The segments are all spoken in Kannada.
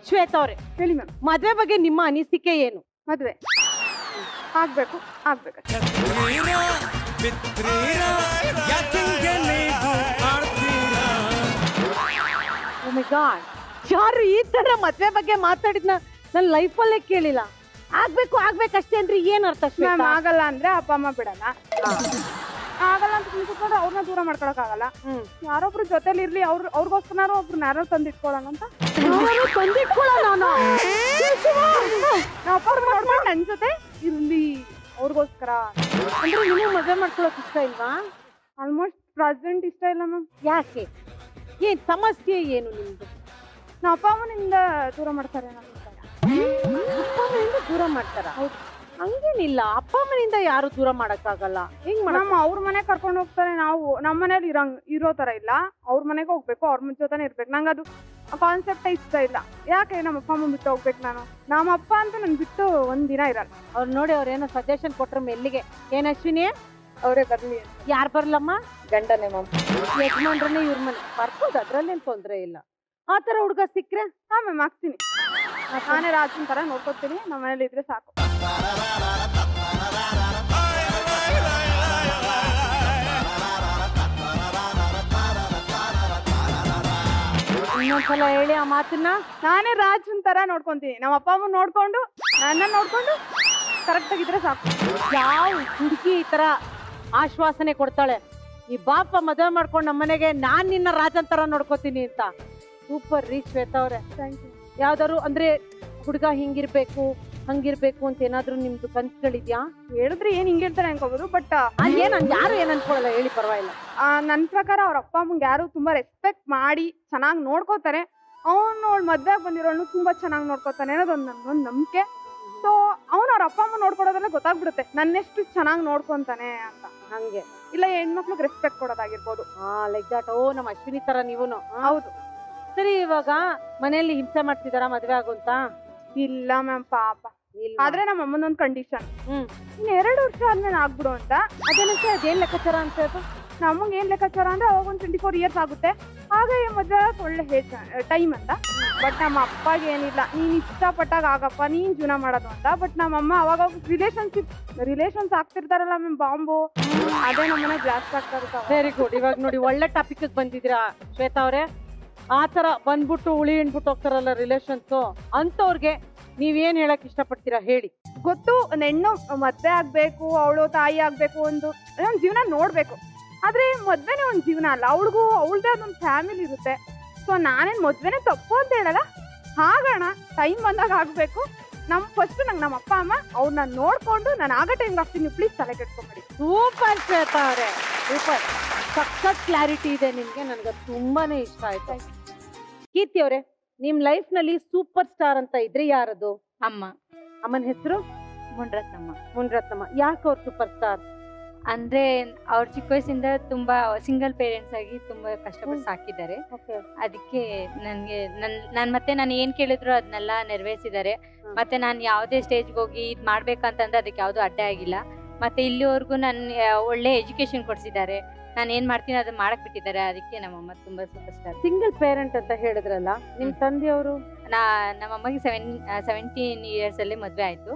ಶ್ವೇತಾ ಅವ್ರೆ ಹೇಳಿ ಮ್ಯಾಮ್ ಮದ್ವೆ ಬಗ್ಗೆ ನಿಮ್ಮ ಅನಿಸಿಕೆ ಏನು ಮದುವೆ ಆಗ್ಬೇಕು ಆಗ್ಬೇಕು ಮಿತ್ರರ ಮಿತ್ರರ ಯಾಕಿಂಗೆ ನೀವು ಆಡ್ತೀರಾ Oh my God. ಯಾರು ಈ ತರ ಮದ್ವೆ ಬಗ್ಗೆ ಮಾತಾಡಿದ್ನ ನನ್ನ ಲೈಫಲ್ಲೇ ಕೇಳಿಲ್ಲ ಆಗ್ಬೇಕು ಆಗ್ಬೇಕಷ್ಟೇ ಅಂದ್ರೆ ಏನ್ ಅರ್ಥ ಮ್ಯಾಮ್ ಶ್ವೇತಾ ಆಗಲ್ಲ ಅಂದ್ರೆ ಅಪ್ಪ ಅಮ್ಮ ಬಿಡಲ್ಲ ಆಗಲ್ಲ ಅಂತ ಕುತ್ಕೊಂಡ್ರೆ ಅವ್ರನ್ನ ದೂರ ಮಾಡ್ಕೊಳಕ್ ಆಗಲ್ಲ ಹ್ಮ್. ಯಾರೊಬ್ರು ಜೊತೆಲಿ ಇರ್ಲಿ ಅವ್ರ ಅವ್ರಿಗೋಸ್ಕರ ಒಬ್ರು ಯಾರೋ ತಂದು ಇಟ್ಕೊಳ್ಳೋಣ ಅಂತ ಯಾರು ತಂದಿಟ್ಕೊಳ್ಳಲ್ಲ ನಾನು ನಮ್ಮ ಅಪ್ಪ ಅವ್ರನ್ನ ನೋಡ್ಕೊಂಡು ನನ್ ಜೊತೆ ಇರ್ಲಿ ಅವ್ರಿಗೋಸ್ಕರ ಅಂದ್ರೆ ನೀವು ಮದ್ವೆ ಮಾಡ್ಕೊಳಕ್ ಇಷ್ಟ ಇಲ್ವಾ ಆಲ್ಮೋಸ್ಟ್ ಪ್ರೆಸೆಂಟ್ ಇಷ್ಟ ಇಲ್ಲ ಮ್ಯಾಮ್ ಯಾಕೆ ಏನ್ ಸಮಸ್ಯೆ ಏನು ನಿಮ್ದು ನಮ್ಮ ಅಪ್ಪ ಅಮ್ಮನಿಂದ ದೂರ ಮಾಡ್ತಾರೆ ನನ್ನ ಅಪ್ಪ ಅಮ್ಮನಿಂದ ದೂರ ಮಾಡ್ತಾರ ಹಂಗೇನಿಲ್ಲ ಅಪ್ಪ ಅಮ್ಮನಿಂದ ಯಾರು ದೂರ ಮಾಡಕ್ಕಾಗಲ್ಲ ಹೆಂಗ್ ಮಾಡಕ್ ನಮ್ಮ ಅವ್ರ ಮನೆ ಕರ್ಕೊಂಡು ಹೋಗ್ತಾರೆ ನಾವು ನಮ್ಮ ಮನೇಲಿ ಇರಂಗ್ ಇರೋ ತರ ಇಲ್ಲ ಅವ್ರ ಮನೆಗೆ ಹೋಗ್ಬೇಕು ಅವ್ರ ಜೊತೆನೆ ಇರ್ಬೇಕು ನಂಗೆ ಅದು ಕಾನ್ಸೆಪ್ಟೇ ಇಷ್ಟ ಇಲ್ಲ ಯಾಕೆ ನಮ್ಮ ಅಪ್ಪ ಅಮ್ಮ ಬಿಟ್ಟು ಹೋಗ್ಬೇಕು ನಾನು ನಮ್ಮ ಅಪ್ಪ ಅಂತೂ ನನ್ ಬಿಟ್ಟು ಒಂದ್ ದಿನ ಇರಲ್ಲ ಅವ್ರು ನೋಡಿ ಅವ್ರ ಏನೋ ಸಜೆಷನ್ ಕೊಟ್ರ ಮೆಲ್ಲಿಗೆ ಏನ್ ಅಶ್ವಿನಿ ಅವರೇ ಬರ್ಲಿ ಅಂತ ಯಾರ್ ಬರ್ಲಮ್ಮ ಗಂಡನೇ ಮ್ಯಾಮ್ ಯಜಮಾನ್ರನ್ನೇ ಇವ್ರ ಮನೆ ಬರ್ಬೋದು ಅದ್ರಲ್ಲೇನ್ ತೊಂದ್ರೆ ಇಲ್ಲ ಆ ತರ ಹುಡುಗ ಸಿಕ್ಕ್ರೆ ಹಾ ಮ್ಯಾಮ್ ಆಗ್ತೀನಿ ನಾನೇ ರಾಜನ್ ತರ ನೋಡ್ಕೊತೀನಿ ನಮ್ಮ ಮನೇಲಿ ಇದ್ರೆ ಸಾಕು ಇನ್ನೊಂದ್ಸಲ ಹೇಳಿ ಆ ಮಾತನ್ನ ನಾನೇ ರಾಜನ್ ತರ ನೋಡ್ಕೊಂತೀನಿ ನಮ್ಮ ಅಪ್ಪ ಅಮ್ಮ ನೋಡ್ಕೊಂಡು ನನ್ನ ನೋಡ್ಕೊಂಡು ಕರೆಕ್ಟ್ ಆಗಿದ್ರೆ ಸಾಕು ಯಾವ ಹುಡುಗಿ ಈ ತರ ಆಶ್ವಾಸನೆ ಕೊಡ್ತಾಳೆ ಈ ಬಾಪ ಮದುವೆ ಮಾಡ್ಕೊಂಡು ನಮ್ಮನೆಗೆ ನಾನ್ ನಿನ್ನ ರಾಜನ್ ತರ ನೋಡ್ಕೋತೀನಿ ಅಂತ ಸೂಪರ್ ರೀ ಶ್ವೇತಾ ಅವ್ರೆ ಥ್ಯಾಂಕ್ ಯು ಯಾವ್ದಾರು ಅಂದ್ರೆ ಹುಡುಗ ಹಿಂಗಿರ್ಬೇಕು ಹಂಗಿರ್ಬೇಕು ಅಂತ ಏನಾದ್ರು ನಿಮ್ದು ಕನ್ಸುಗಳಿದ್ಯಾ ಹೇಳಿದ್ರೆ ಏನ್ ಹಿಂಗೆ ಹೇಳ್ತಾರೆ ಅನ್ಕೋಬಹುದು ಬಟ್ ಏನ್ ಯಾರು ಏನ್ ಅನ್ಕೊಳಲ್ಲ ಹೇಳಿ ಪರವಾಗಿಲ್ಲ ನನ್ನ ಪ್ರಕಾರ ಅವ್ರ ಅಪ್ಪ ಅಮ್ಮಂಗೆ ಯಾರು ತುಂಬಾ ರೆಸ್ಪೆಕ್ಟ್ ಮಾಡಿ ಚೆನ್ನಾಗಿ ನೋಡ್ಕೋತಾರೆ ಅವನು ಅವಳು ಮದ್ವೆ ಬಂದಿರೋನು ತುಂಬಾ ಚೆನ್ನಾಗಿ ನೋಡ್ಕೋತಾನೆ ಅನ್ನೋದೊಂದು ನನ್ಗೊಂದು ನಂಬಿಕೆ ಸೊ ಅವ್ನು ಅವ್ರ ಅಪ್ಪ ಅಮ್ಮ ನೋಡ್ಕೊಡೋದ್ರಲ್ಲೇ ಗೊತ್ತಾಗ್ಬಿಡುತ್ತೆ ನನ್ನೆಷ್ಟು ಚೆನ್ನಾಗಿ ನೋಡ್ಕೊಂತಾನೆ ಅಂತ ಹಂಗೆ ಇಲ್ಲ ಹೆಣ್ಮಕ್ಳಿಗೆ ರೆಸ್ಪೆಕ್ಟ್ ಕೊಡೋದಾಗಿರ್ಬೋದು ಹಾ ಲೈಕ್ ದಟ್ ಓ ನಮ್ಮ ಅಶ್ವಿನಿ ತರ ನೀವುನು ಆ, ಹೌದು ಸರಿ ಇವಾಗ ಮನೆಯಲ್ಲಿ ಹಿಂಸೆ ಮಾಡ್ತಿದಾರ ಮದ್ವೆ ಆಗುಂತ ಇಲ್ಲ ಮ್ಯಾಮ್ ಪಾಪ ಇಲ್ಲ ಆದ್ರೆ ನಮ್ಮ ಅಮ್ಮನೊಂದು ಕಂಡೀಷನ್ ಹ್ಮ್ ಇನ್ ಎರಡು ವರ್ಷ ಆದ್ಮೇಲೆ ಆಗ್ಬಿಡು ಅಂತ ಅದೇನಕ್ಕೆ ಅದೇನ್ ಲೆಕ್ಕಾಚಾರ ಅಂತ ಅದು ನಮಗೆ ಏನ್ ಲೆಕ್ಕಾಚಾರ ಅಂದ್ರೆ ಅವಾಗ ಒಂದು ಟ್ವೆಂಟಿ ಫೋರ್ ಇಯರ್ಸ್ ಆಗುತ್ತೆ ಆಗ ಈ ಮದ್ವೆ ಆಗಕ್ಕೆ ಒಳ್ಳೆ ಟೈಮ್ ಅಂತ ಬಟ್ ನಮ್ಮ ಅಪ್ಪಗೆ ಏನಿಲ್ಲ ನೀನ್ ಇಷ್ಟಪಟ್ಟಾಗ ಆಗಪ್ಪ ನೀನ್ ಜೀವನ ಮಾಡೋದು ಅಂತ ಬಟ್ ನಮ್ಮಮ್ಮ ಅವಾಗ ರಿಲೇಶನ್ಶಿಪ್ ರಿಲೇಷನ್ಸ್ ಆಗ್ತಿರ್ತಾರಲ್ಲ ಮ್ಯಾಮ್ ಬಾಂಬು ಅದೇ ನಮ್ಮನೆ ಬ್ಲಾಸ್ಟ್ ಆಗ್ತಾ ಇರ್ತಾವ ವೆರಿ ಗುಡ್ ಇವಾಗ ನೋಡಿ ಒಳ್ಳೆ ಟಾಪಿಕ್ ಬಂದಿದ್ದೀರಾ ಶ್ವೇತಾ ಅವ್ರೆ ಆ ತರ ಬಂದ್ಬಿಟ್ಟು ಉಳಿ ಹಿಂಡ್ಬಿಟ್ಟು ಹೋಗ್ತಾರಲ್ಲ ರಿಲೇಷನ್ಸ್ ಅಂತವ್ರಿಗೆ ನೀವೇನ್ ಹೇಳಕ್ ಇಷ್ಟಪಡ್ತೀರಾ ಹೇಳಿ ಗೊತ್ತು ಒಂದ್ ಹೆಣ್ಣು ಮದ್ವೆ ಆಗ್ಬೇಕು ಅವಳು ತಾಯಿ ಆಗ್ಬೇಕು ಒಂದು ಒಂದ್ ಜೀವನ ನೋಡ್ಬೇಕು ಆದ್ರೆ ಮದ್ವೆನೇ ಒಂದ್ ಜೀವನ ಅಲ್ಲ ಅವಳಿಗೂ ಅವಳದೇ ಅದೊಂದು ಫ್ಯಾಮಿಲಿ ಇರುತ್ತೆ ಸೊ ನಾನೇನ್ ಮದ್ವೆನೇ ತಪ್ಪು ಅಂತ ಹೇಳಲ್ಲ ಆಗೋಣ ಟೈಮ್ ಬಂದಾಗ ಆಗ್ಬೇಕು ನಮ್ ಫಸ್ಟ್ ನಂಗೆ ನಮ್ಮ ಅಪ್ಪ ಅಮ್ಮ ಅವ್ರನ್ನ ನೋಡ್ಕೊಂಡು ನಾನು ಆಗ ಟೈಮ್ಗೆ ಆಗ್ತೀನಿ ಪ್ಲೀಸ್ ತಲೆ ಕೆಡ್ಕೊಂಬೇಡಿ ಸೂಪರ್ ಶ್ವೇತಾ ಅವರೇ ಸೂಪರ್ ಸಖತ್ ಕ್ಲಾರಿಟಿ ಇದೆ ನಿಮ್ಗೆ ನನ್ಗೆ ತುಂಬಾನೇ ಇಷ್ಟ ಆಯ್ತು ಕೀರ್ತಿ ಅವರೇ ನಿಮ್ ಲೈಫ್ ನಲ್ಲಿ ಸೂಪರ್ ಸ್ಟಾರ್ ಅಂತ ಇದ್ರೆ ಯಾರದು ಅಮ್ಮ ಅಮ್ಮನ ಹೆಸರು ಮುನ್ರತ್ನಮ್ಮ ಮುನ್ರತ್ನಮ್ಮ ಯಾಕೆ ಅವ್ರು ಸೂಪರ್ ಸ್ಟಾರ್ ಅಂದ್ರೆ ಅವ್ರ ಚಿಕ್ಕ ವಯಸ್ಸಿಂದ ತುಂಬಾ ಸಿಂಗಲ್ ಪೇರೆಂಟ್ಸ್ ಆಗಿ ತುಂಬಾ ಕಷ್ಟಪಟ್ಟು ಸಾಕಿದ್ದಾರೆ ಓಕೆ ಅದಕ್ಕೆ ನನ್ಗೆ ನನ್ ನಾನ್ ಮತ್ತೆ ನಾನು ಏನ್ ಕೇಳಿದ್ರು ಅದನ್ನೆಲ್ಲ ನೆರವೇರಿಸಿದ್ದಾರೆ ಹ್ಮ್. ಮತ್ತೆ ನಾನು ಯಾವುದೇ ಸ್ಟೇಜ್ಗೆ ಹೋಗಿ ಇದ್ ಮಾಡ್ಬೇಕಂತಂದ್ರೆ ಅದಕ್ಕೆ ಯಾವ್ದು ಅಡ್ಡ ಆಗಿಲ್ಲ ಮತ್ತೆ ಇಲ್ಲಿವರೆಗೂ ನನ್ ಆ, ಒಳ್ಳೆ ಎಜುಕೇಶನ್ ಕೊಡ್ಸಿದ್ದಾರೆ ನಾನು ಏನ್ ಮಾಡ್ತೀನಿ ಅದನ್ನ ಮಾಡಕ್ ಬಿಟ್ಟಿದ್ದಾರೆ ಅದಕ್ಕೆ ನಮ್ಮಮ್ಮ ತುಂಬಾ ಸೂಪರ್ ಸ್ಟಾರ್ ಸಿಂಗಲ್ ಪೇರೆಂಟ್ ಅಂತ ಹೇಳಿದ್ರಲ್ಲ ನಿಮ್ ಹ್ಮ್. ತಂದೆಯವರು ನಾ ನಮ್ಮಮ್ಮಗೆ ಸೆವೆನ್ ಸೆವೆಂಟೀನ್ ಇಯರ್ಸ್ ಅಲ್ಲಿ ಮದ್ವೆ ಆಯ್ತು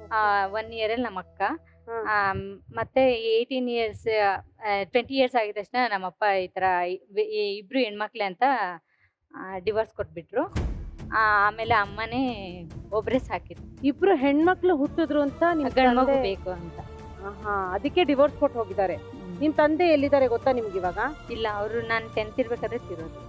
ಒನ್ ಇಯರ್ ಅಲ್ಲಿ ನಮ್ಮ ಅಕ್ಕ ಹ್ಮ್. ಆಮ್, ಮತ್ತೆ ಏಯ್ಟೀನ್ ಇಯರ್ಸ್ ಟ್ವೆಂಟಿ ಇಯರ್ಸ್ ಆಗಿದ ತಕ್ಷಣ ನಮ್ಮಪ್ಪ ಈ ತರ ಇ- ಈ ಇಬ್ರು ಹೆಣ್ಮಕ್ಳೆ ಅಂತ ಡಿವೋರ್ಸ್ ಕೊಟ್ಬಿಟ್ರು ಆ, ಆಮೇಲೆ ಅಮ್ಮನೇ ಒಬ್ರೇ ಸಾಕಿದ್ರು ಇಬ್ರು ಹೆಣ್ಮಕ್ಳು ಹುಟ್ಟಿದ್ರು ಅಂತ ನಿಮ್ ಗಂಡ್ ಮಗು ತಂದೆ- ಬೇಕು ಅಂತ ಆಹಾ, ಅದಕ್ಕೆ ಡಿವೋರ್ಸ್ ಕೊಟ್ಟು ಹೋಗಿದ್ದಾರೆ ನಿಮ್ ತಂದೆ ಎಲ್ಲಿದ್ದಾರೆ ಗೊತ್ತಾ ನಿಮ್ಗೆ ಇವಾಗ ಇಲ್ಲ ಅವರು ನಾನು ಟೆಂತ್ ಇರ್ಬೇಕಾದ್ರೆ ತಿರೋದು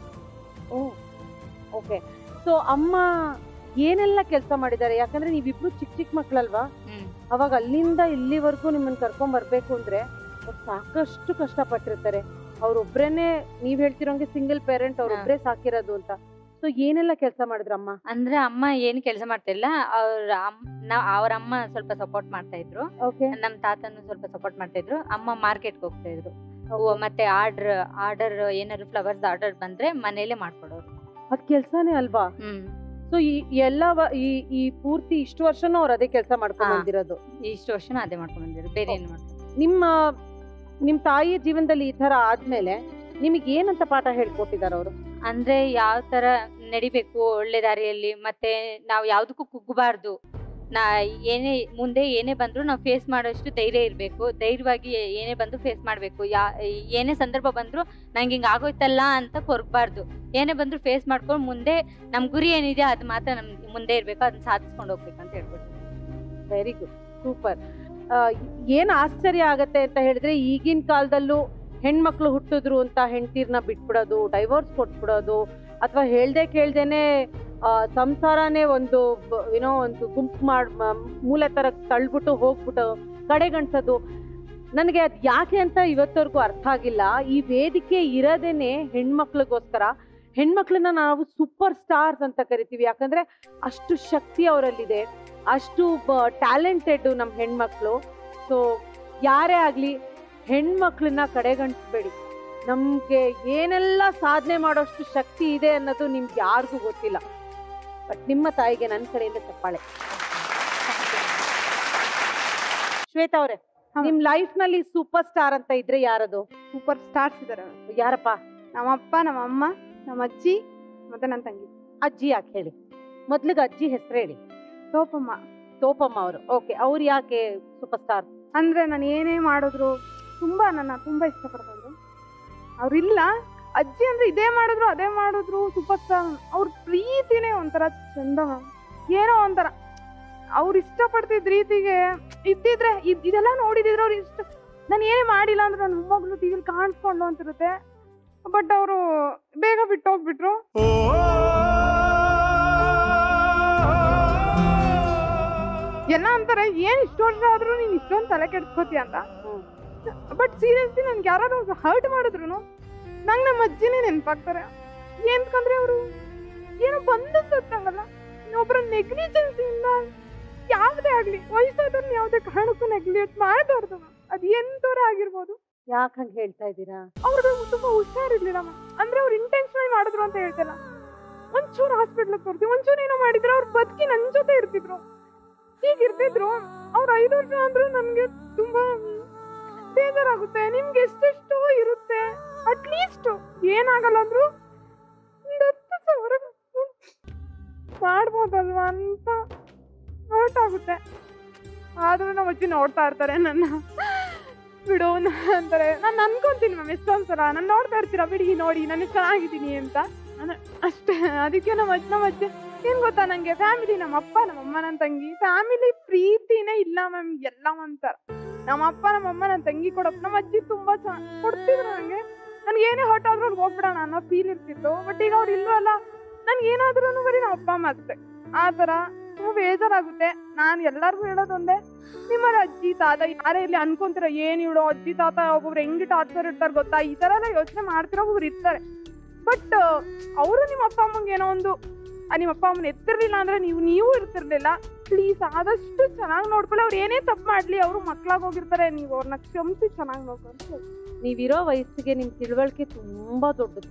ಓಕೆ ಸೊ ಅಮ್ಮ ಏನೆಲ್ಲ ಕೆಲಸ ಮಾಡಿದ್ದಾರೆ ಯಾಕಂದ್ರೆ ನೀವಿಬ್ರು ಚಿಕ್ಕ ಚಿಕ್ಕ ಮಕ್ಳಲ್ವಾ ಹ್ಮ್ ಅವಾಗ ಅಲ್ಲಿಂದ ಇಲ್ಲಿವರೆಗೂ ನಿಮ್ಮನ್ನ ಕರ್ಕೊಂಡ್ ಬರ್ಬೇಕು ಅಂದ್ರೆ ಅವ್ರು ಸಾಕಷ್ಟು ಕಷ್ಟಪಟ್ಟಿರ್ತಾರೆ ಅವ್ರೊಬ್ರೇನೆ ನೀವ್ ಹೇಳ್ತಿರೋಂಗೆ ಸಿಂಗಲ್ ಪೇರೆಂಟ್ ಅವ್ರೊಬ್ರೇ ಸಾಕಿರೋದು ಅಂತ ಸೊ ಏನೆಲ್ಲ ಕೆಲಸ ಮಾಡಿದ್ರ ಅಮ್ಮ ಅಂದ್ರೆ ಅಮ್ಮ ಏನು ಕೆಲಸ ಮಾಡ್ತಿಲ್ಲ ಅವ್ರ ಅಮ್ಮ ಅವ್ರ ಅಮ್ಮ ಸ್ವಲ್ಪ ಸಪೋರ್ಟ್ ಮಾಡ್ತಾ ಇದ್ರು ಓಕೆ ನಮ್ ತಾತನು ಸ್ವಲ್ಪ ಸಪೋರ್ಟ್ ಮಾಡ್ತಾ ಇದ್ರು ಅಮ್ಮ ಮಾರ್ಕೆಟ್ಗೆ ಹೋಗ್ತಾ ಇದ್ರು ಹೂವು ಮತ್ತೆ ಆರ್ಡರ್ ಆರ್ಡರ್ ಏನಾದ್ರು ಫ್ಲವರ್ಸ್ ಆರ್ಡರ್ ಬಂದ್ರೆ ಮನೇಲೆ ಮಾಡ್ಕೊಡೋರು ಅದ್ ಕೆಲ್ಸಾನೇ ಅಲ್ವಾ ಹ್ಮ್ ಸೊ ಈ ಎಲ್ಲ ವ- ಈ ಈ ಪೂರ್ತಿ ಇಷ್ಟು ವರ್ಷನೂ ಅವ್ರು ಅದೇ ಕೆಲಸ ಮಾಡ್ಕೊಂಡ್ ಹಾ. ಬಂದಿರೋದು ಇಷ್ಟು ವರ್ಷನ ಅದೇ ಮಾಡ್ಕೊಂಡ್ ಬಂದಿದ್ರು ಬೇರೆ ಏನು ಮಾಡ್ತಾರೆ ನಿಮ್ಮ ನಿಮ್ ತಾಯಿಯ ಜೀವನದಲ್ಲಿ ಈ ತರ ಆದ್ಮೇಲೆ ನಿಮಗೆ ಏನಂತ ಪಾಠ ಹೇಳ್ಕೊಟ್ಟಿದ್ದಾರೆ ಅವರು ಅಂದ್ರೆ ಯಾವ ತರ ನಡಿಬೇಕು ಒಳ್ಳೆ ದಾರಿಯಲ್ಲಿ ಮತ್ತೆ ನಾವು ಯಾವುದಕ್ಕೂ ಕುಗ್ಗಬಾರ್ದು ನಾ ಏನೇ ಮುಂದೆ ಏನೇ ಬಂದರೂ ನಾವು ಫೇಸ್ ಮಾಡೋಷ್ಟು ಧೈರ್ಯ ಇರಬೇಕು ಧೈರ್ಯವಾಗಿ ಏನೇ ಬಂದು ಫೇಸ್ ಮಾಡಬೇಕು ಯಾ ಏನೇ ಸಂದರ್ಭ ಬಂದರೂ ನಂಗೆ ಹಿಂಗೆ ಆಗೋಯ್ತಲ್ಲ ಅಂತ ಕೊರಗಬಾರ್ದು ಏನೇ ಬಂದರೂ ಫೇಸ್ ಮಾಡ್ಕೊಂಡು ಮುಂದೆ ನಮ್ಮ ಗುರಿ ಏನಿದೆ ಅದು ಮಾತ್ರ ನಮ್ ಮುಂದೆ ಇರಬೇಕು ಅದನ್ನ ಸಾಧಿಸ್ಕೊಂಡು ಹೋಗ್ಬೇಕು ಅಂತ ಹೇಳ್ಕೊಡ್ತೀನಿ ವೆರಿ ಗುಡ್ ಸೂಪರ್ ಏನ್ ಆಶ್ಚರ್ಯ ಆಗತ್ತೆ ಅಂತ ಹೇಳಿದ್ರೆ ಈಗಿನ ಕಾಲದಲ್ಲೂ ಹೆಣ್ಮಕ್ಳು ಹುಟ್ಟಿದ್ರು ಅಂತ ಹೆಂಡ್ತೀರ್ನ ಬಿಟ್ಬಿಡೋದು ಡೈವೋರ್ಸ್ ಕೊಟ್ಬಿಡೋದು ಅಥವಾ ಹೇಳ್ದೆ ಕೇಳ್ದೇನೆ ಆ, ಸಂಸಾರನೇ ಒಂದು ಬ- ಏನೋ ಒಂದು ಗುಂಪು ಮಾಡ್ ಮ- ಮೂಲೆ ತರ ತಳ್ಬಿಟ್ಟು ಹೋಗ್ಬಿಟ್ಟು ಕಡೆಗಣಿಸೋದು ನನಗೆ ಅದು ಯಾಕೆ ಅಂತ ಇವತ್ತವರೆಗೂ ಅರ್ಥ ಆಗಿಲ್ಲ ಈ ವೇದಿಕೆ ಇರೋದೇನೆ ಹೆಣ್ಮಕ್ಳಿಗೋಸ್ಕರ ಹೆಣ್ಮಕ್ಳನ್ನ ನಾವು ಸೂಪರ್ ಸ್ಟಾರ್ಸ್ ಅಂತ ಕರಿತೀವಿ ಯಾಕಂದ್ರೆ ಅಷ್ಟು ಶಕ್ತಿ ಅವರಲ್ಲಿದೆ ಅಷ್ಟು ಟ್ಯಾಲೆಂಟೆಡ್ ನಮ್ಮ ಹೆಣ್ಮಕ್ಳು ಸೊ ಯಾರೇ ಆಗ್ಲಿ ಹೆಣ್ಮಕ್ಳನ್ನ ಕಡೆಗಣಿಸ್ಬೇಡಿ ನಮ್ಗೆ ಏನೆಲ್ಲ ಸಾಧನೆ ಮಾಡೋಷ್ಟು ಶಕ್ತಿ ಇದೆ ಅನ್ನೋದು ನಿಮ್ಗೆ ಯಾರಿಗೂ ಗೊತ್ತಿಲ್ಲ ಬಟ್ ನಿಮ್ಮ ತಾಯಿಗೆ ನನ್ನ ಕಡೆಯಿಂದ ಚಪ್ಪಾಳೆ ಶ್ವೇತಾ ಅವ್ರೆ ಹಾ. ನಿಮ್ ಲೈಫ್ ನಲ್ಲಿ ಸೂಪರ್ ಸ್ಟಾರ್ ಅಂತ ಇದ್ರೆ ಯಾರದು ಸೂಪರ್ ಸ್ಟಾರ್ಸ್ ಇದಾರೆ ಯಾರಪ್ಪ ನಮ್ಮಪ್ಪ ನಮ್ಮ ಅಮ್ಮ ನಮ್ಮ ಅಜ್ಜಿ ಮತ್ತೆ ನನ್ನ ತಂಗಿ ಅಜ್ಜಿ ಯಾಕೆ ಹೇಳಿ ಮೊದ್ಲಿಗೆ ಅಜ್ಜಿ ಹೆಸರು ಹೇಳಿ ತೋಪಮ್ಮ ತೋಪಮ್ಮ ಅವರು ಓಕೆ ಅವ್ರು ಯಾಕೆ ಸೂಪರ್ ಸ್ಟಾರ್ ಅಂದ್ರೆ ನಾನು ಏನೇ ಮಾಡಿದ್ರು ತುಂಬಾ ನನ್ನ ತುಂಬಾ ಇಷ್ಟಪಡ್ತಿದ್ರು ಅವ್ರಿಲ್ಲ ಅಜ್ಜಿ ಅಂದ್ರೆ ಇದೇ ಮಾಡಿದ್ರು ಅದೇ ಮಾಡಿದ್ರು ಸೂಪರ್ ಸ್ಟಾರ್ ಅವ್ರ ಪ್ರೀತಿನೇ ಒಂಥರ ಚಂದ ಮ್ಯಾಮ್ ಏನೋ ಒಂಥರ ಅವ್ರು ಇಷ್ಟಪಡ್ತಿದ್ ರೀತಿಗೆ ಇದ್ದಿದ್ರೆ ಇದ್- ಇದೆಲ್ಲ ನೋಡಿದಿದ್ರೆ ಅವ್ರು ಇಷ್ಟ ನಾನು ಏನೇ ಮಾಡಿಲ್ಲ ಅಂದ್ರೆ ನನ್ನ ಮೊಮ್ಮಗಳು ಟಿವಿಲಿ ಕಾಣಿಸ್ಕೊಂಡು ಅಂತಿರುತ್ತೆ ಬಟ್ ಅವರು ಬೇಗ ಬಿಟ್ಟೋಗ್ಬಿಟ್ರು ಎಲ್ಲ ಅಂತಾರೆ ಏನ್ ಇಷ್ಟು ವರ್ಷ ಆದ್ರೂ ನೀನ್ ಇಷ್ಟೊಂದು ತಲೆ ಕೆಡ್ಸ್ಕೋತಿ ಅಂತ ಬಟ್ ಸೀರಿಯಸ್ಲಿ ನನ್ಗೆ ಯಾರು ಹರ್ಟ್ ಮಾಡಿದ್ರು ನಂಗೆ ನಮ್ಮ ಅಜ್ಜಿನೇ ನೆನ್ಪಾಗ್ತಾರೆ ಏನ್ಕಂದ್ರೆ ಅವರು ಏನೋ ಬಂದು ಸತ್ತಂಗಲ್ಲ ಇನ್ನೊಬ್ಬರ ನೆಗ್ಲಿಜೆನ್ಸಿಯಿಂದ ಯಾವ್ದೇ ಆಗ್ಲಿ ವಯಸ್ಸಾದವ್ರನ್ನ ಯಾವ್ದೇ ಕಾರಣಕ್ಕೂ ನೆಗ್ಲಿಜೆನ್ಸ್ ಮಾಡಬಾರ್ದು ಅದ್ ಎಂತವ್ರೇ ಆಗಿರ್ಬೋದು ಯಾಕೆ ಹಂಗೆ ಹೇಳ್ತಾ ಇದ್ದೀರಾ ಅವ್ರಿಗೆ ತುಂಬಾ ಹುಷಾರಿರ್ಲಿಲ್ಲ ಮ್ಯಾಮ್ ಅಂದ್ರೆ ಅವ್ರು ಇಂಟೆನ್ಷನಲ್ ಮಾಡಿದ್ರು ಅಂತ ಹೇಳ್ತಿಲ್ಲ ಒಂಚೂರು ಹಾಸ್ಪಿಟ್ಲ್ ತೋರ್ತೀವಿ ಒಂಚೂರು ಏನೋ ಮಾಡಿದ್ರೆ ಅವ್ರು ಬದುಕಿ ನನ್ ಜೊತೆ ಇರ್ತಿದ್ರು ಹೀಗಿರ್ತಿದ್ರು ಅವ್ರು ಐದು ವರ್ಷ ಅಂದ್ರೂ ನನ್ಗೆ ತುಂಬಾ ಬೇಜಾರಾಗುತ್ತೆ ನಿಮ್ಗೆ ಎಷ್ಟೆಷ್ಟೋ ಇರುತ್ತೆ ಅಟ್ಲೀಸ್ಟ್ ಏನಾಗಲ್ಲ ಅಂದ್ರು ಒಂದ್ ಹತ್ತು ಸಾವಿರ ಮಾಡ್ಬೋದಲ್ವಾ ಅಂತ ಹರ್ಟ್ ಆಗುತ್ತೆ ಆದ್ರೂ ನಮ್ಮ ಅಜ್ಜಿ ನೋಡ್ತಾ ಇರ್ತಾರೆ ನನ್ನ ಬಿಡು ನ- ಅಂತಾರೆ ನಾನು ಅನ್ಕೊಂತೀನಿ ಮ್ಯಾಮ್ ಎಷ್ಟೊಂದ್ಸಲ ನಾನು ನೋಡ್ತಾ ಇರ್ತೀರಾ ಬಿಡಿ ನೋಡಿ ನಾನು ಚೆನ್ನಾಗಿದ್ದೀನಿ ಅಂತ ನಾನು ಅಷ್ಟೇ ಅದಕ್ಕೆ ನಮ್ಮ ಅಜ್ಜ ನಮ್ಮ ಅಜ್ಜ ಏನ್ ಗೊತ್ತಾ ನಂಗೆ ಫ್ಯಾಮಿಲಿ ನಮ್ಮ ಅಪ್ಪ ನಮ್ಮ ಅಮ್ಮ ನನ್ನ ತಂಗಿ ಫ್ಯಾಮಿಲಿ ಪ್ರೀತಿನೇ ಇಲ್ಲ ಮ್ಯಾಮ್ ಎಲ್ಲ ಒಂಥರ ನಮ್ಮ ಅಪ್ಪ ನಮ್ಮ ಅಮ್ಮ ನನ್ನ ತಂಗಿ ಕೊಡಪ್ಪ ನಮ್ಮ ಅಜ್ಜಿ ತುಂಬಾ ಚೆನ್ನಾಗಿ ಕೊಡ್ತಿದ್ರು ನಂಗೆ ನನ್ಗೆ ಏನೇ ಹೊಟ್ಟ ಆದ್ರೂ ಅಲ್ಲಿ ಹೋಗ್ಬಿಡೋಣ ಅನ್ನೋ ಫೀಲ್ ಇರ್ತಿತ್ತು ಬಟ್ ಈಗ ಅವ್ರು ಇಲ್ವಲ್ಲ ನನ್ಗೆ ಏನಾದ್ರೂ ಬರೀ ನಮ್ಮ ಅಪ್ಪ ಅಮ್ಮ ಅಷ್ಟೇ ಆ ಥರ ತುಂಬಾ ಬೇಜಾರಾಗುತ್ತೆ ನಾನು ಎಲ್ಲರಿಗೂ ಹೇಳೋದು ಒಂದೇ ನಿಮ್ಮ ಅಜ್ಜಿ ತಾತ ಯಾರೇ ಇಲ್ಲಿ ಅನ್ಕೊಂತೀರ ಏನ್ ಇವಳು ಅಜ್ಜಿ ತಾತ ಒಬ್ಬೊಬ್ರು ಹೆಂಗ್ ಟಾರ್ಚರ್ ಇರ್ತಾರೆ ಗೊತ್ತಾ ಈ ತರ ಎಲ್ಲ ಯೋಚನೆ ಮಾಡ್ತಿರೋ ಒಬ್ರು ಇರ್ತಾರೆ ಬಟ್ ಅವರು ನಿಮ್ಮ ಅಪ್ಪ ಅಮ್ಮಂಗೆ ಏನೋ ಒಂದು ಆ, ನಿಮ್ಮ ಅಪ್ಪ ಅಮ್ಮನ ಎತ್ತಿರ್ಲಿಲ್ಲ ಅಂದ್ರೆ ನೀವು ನೀವು ಇರ್ತಿರ್ಲಿಲ್ಲ ಪ್ಲೀಸ್ ಆದಷ್ಟು ಚೆನ್ನಾಗಿ ನೋಡ್ಕೊಳ್ಳಿ ಅವ್ರು ಏನೇ ತಪ್ಪು ಮಾಡ್ಲಿ ಅವರು ಮಕ್ಳಾಗ್ ಹೋಗಿರ್ತಾರೆ ನೀವು ಅವ್ರನ್ನ ಕ್ಷಮಿಸಿ ಚೆನ್ನಾಗಿ ನೋಡ್ಕೊಂಡು ನೀವಿರೋ ವಯಸ್ಸಿಗೆ ನಿಮ್ ತಿಳುವಳಿಕೆ ತುಂಬಾ ದೊಡ್ಡದು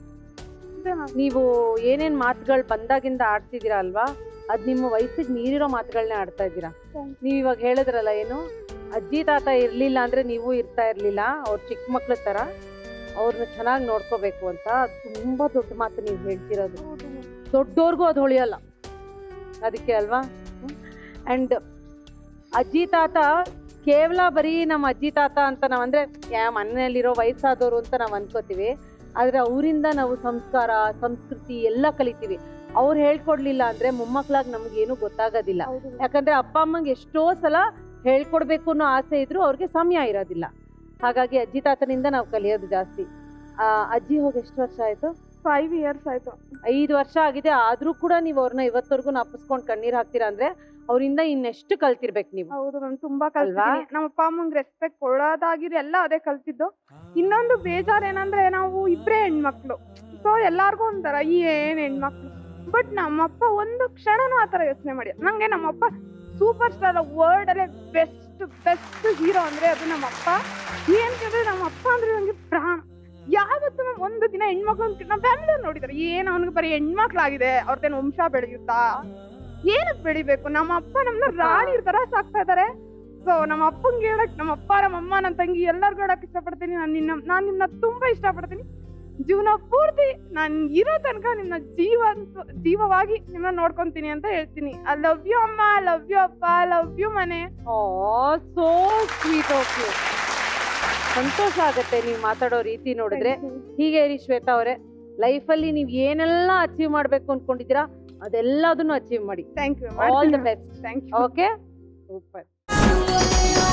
ನೀವು ಏನೇನ್ ಮಾತುಗಳು ಬಂದಾಗಿಂದ ಆಡ್ತಿದ್ದೀರಾ ಅಲ್ವಾ ಅದ್ ನಿಮ್ಮ ವಯಸ್ಸಿಗೆ ಮೀರಿರೋ ಮಾತುಗಳನ್ನೇ ಆಡ್ತಾ ಇದ್ದೀರಾ Thank ನೀವ್ ಇವಾಗ ಹೇಳಿದ್ರಲ್ಲ ಏನು ಅಜ್ಜಿ ತಾತ ಇರ್ಲಿಲ್ಲ ಅಂದ್ರೆ ನೀವು ಇರ್ತಾ ಇರ್ಲಿಲ್ಲ ಅವ್ರ ಚಿಕ್ಕ ಮಕ್ಳ ತರ ಅವ್ರನ್ನ ಚೆನ್ನಾಗಿ ನೋಡ್ಕೋಬೇಕು ಅಂತ ಅದ್ ತುಂಬಾ ದೊಡ್ಡ ಮಾತು ನೀವು ಹೇಳ್ತಿರೋದು ದೊಡ್ಡೋರ್ಗೂ ಅದು ಹೊಳಿಯಲ್ಲ ಅದಕ್ಕೆ ಅಲ್ವಾ ಅಂಡ್ ಅಜ್ಜಿ ತಾತ ಕೇವಲ ಬರೀ ನಮ್ಮ ಅಜ್ಜಿ ತಾತ ಅಂತ ನಾವ್ ಅಂದ್ರೆ ಯಾ ಮನೆಯಲ್ಲಿರೋ ವಯಸ್ಸಾದವರು ಅಂತ ನಾವ್ ಅನ್ಕೋತೀವಿ ಆದ್ರೆ ಅವರಿಂದ ನಾವು ಸಂಸ್ಕಾರ ಸಂಸ್ಕೃತಿ ಎಲ್ಲ ಕಲಿತೀವಿ ಅವ್ರು ಹೇಳ್ಕೊಡ್ಲಿಲ್ಲ ಅಂದ್ರೆ ಮೊಮ್ಮಕ್ಳಾಗ್ ನಮ್ಗೇನು ಗೊತ್ತಾಗೋದಿಲ್ಲ ಯಾಕಂದ್ರೆ ಅಪ್ಪ ಅಮ್ಮಂಗೆ ಎಷ್ಟೋ ಸಲ ಹೇಳ್ಕೊಡ್ಬೇಕು ಅನ್ನೋ ಆಸೆ ಇದ್ರು ಅವ್ರಿಗೆ ಸಮಯ ಇರೋದಿಲ್ಲ ಹಾಗಾಗಿ ಅಜ್ಜಿ ತಾತನಿಂದ ನಾವು ಕಲಿಯೋದು ಜಾಸ್ತಿ ಆ, ಅಜ್ಜಿ ಹೋಗಿ ಎಷ್ಟು ವರ್ಷ ಆಯ್ತು ಫೈವ್ ಇಯರ್ಸ್ ಆಯ್ತು ಐದು ವರ್ಷ ಆಗಿದೆ ಆದ್ರೂ ಕೂಡ ನೀವು ಅವ್ರನ್ನ ಇವತ್ತವರೆಗೂ ಅಪ್ಪಿಸ್ಕೊಂಡ್ ಕಣ್ಣೀರ್ ಹಾಕ್ತೀರಾ ಅಂದ್ರೆ ಅವರಿಂದ ಇನ್ನೆಷ್ಟು ಕಲ್ತಿರ್ಬೇಕು ನೀವು ಹೌದು ಮ್ಯಾಮ್ ತುಂಬಾ ಕಲ್ತಿದ್ದೀನಿ ನಮ್ಮ ಅಪ್ಪ ಅಮ್ಮಂಗೆ ರೆಸ್ಪೆಕ್ಟ್ ಕೊಡೋದಾಗಿರಿ ಎಲ್ಲ ಅದೇ ಕಲ್ತಿದ್ದು ಇನ್ನೊಂದು ಬೇಜಾರ್ ಏನಂದ್ರೆ ನಾವು ಇಬ್ರೇ ಹೆಣ್ಮಕ್ಳು ಸೊ ಎಲ್ಲಾರ್ಗು ಒಂಥರ ಈ ಏನ್ ಹೆಣ್ಮಕ್ಳು ಬಟ್ ನಮ್ಮಪ್ಪ ಒಂದು ಕ್ಷಣನೂ ಆತರ ಯೋಚನೆ ಮಾಡಿ ನಂಗೆ ನಮ್ಮಪ್ಪ ಸೂಪರ್ ಸ್ಟಾರ್ ವರ್ಲ್ಡ್ ಅಲ್ಲೇ ಬೆಸ್ಟ್ ಬೆಸ್ಟ್ ಹೀರೋ ಅಂದ್ರೆ ಅದು ನಮ್ಮಪ್ಪ ಏನ್ ಕೇಳಿದ್ರೆ ನಮ್ಮಪ್ಪ ಅಂದ್ರೆ ನಂಗೆ ಪ್ರಾಣ ಯಾವತ್ತು ನಮ್ ಒಂದು ದಿನ ಹೆಣ್ಮಕ್ಳು ಅಂತ ನಮ್ಮ ಫ್ಯಾಮಿಲಿ ನೋಡಿದಾರೆ ಏನ್ ಅವ್ನಿಗೆ ಬರೀ ಹೆಣ್ಮಕ್ಳಾಗಿದೆ ಅವ್ರದ್ದೇನು ವಂಶ ಬೆಳೆಯುತ್ತಾ ಏನಕ್ ಬೆಳಿಬೇಕು ನಮ್ಮ ಅಪ್ಪ ನಮ್ನ ರಾಣಿ ತರ ಸಾಕ್ತಾ ಇದಾರೆ ಸೊ ನಮ್ಮ ಅಪ್ಪಂಗೆ ಹೇಳಕ್ ನಮ್ಮ ಅಪ್ಪ ನಮ್ಮ ಅಮ್ಮ ನನ್ನ ತಂಗಿ ಎಲ್ಲರಿಗೂ ಹೇಳಕ್ ಇಷ್ಟಪಡ್ತೀನಿ ನಾನು ನಿನ್ನ ನಾನು ನಿನ್ನ ತುಂಬಾ ಇಷ್ಟಪಡ್ತೀನಿ ಜೀವನ ಪೂರ್ತಿ ನಾನು ಇರೋ ತನಕ ನಿಮ್ಮನ್ನ ಜೀವ ಅಂತ- ಜೀವವಾಗಿ ನಿಮ್ಮನ್ನ ನೋಡ್ಕೊಂತೀನಿ ಅಂತ ಹೇಳ್ತೀನಿ ಐ ಲವ್ ಯು ಅಮ್ಮ ಐ ಲವ್ ಯು ಅಪ್ಪ ಐ ಲವ್ ಯು ಮನೆ oh so sweet of you ಸಂತೋಷ ಆಗತ್ತೆ ನೀವು ಮಾತಾಡೋ ರೀತಿ ನೋಡಿದ್ರೆ ಹೀಗೆ ರೀ ಶ್ವೇತಾ ಅವರೇ ಲೈಫಲ್ಲಿ ನೀವು ಏನೆಲ್ಲ ಅಚೀವ್ ಮಾಡ್ಬೇಕು ಅನ್ಕೊಂಡಿದ್ದೀರಾ ಅದೆಲ್ಲದನ್ನು ಅಚೀವ್ ಮಾಡಿ thank you all the best thank you okay super you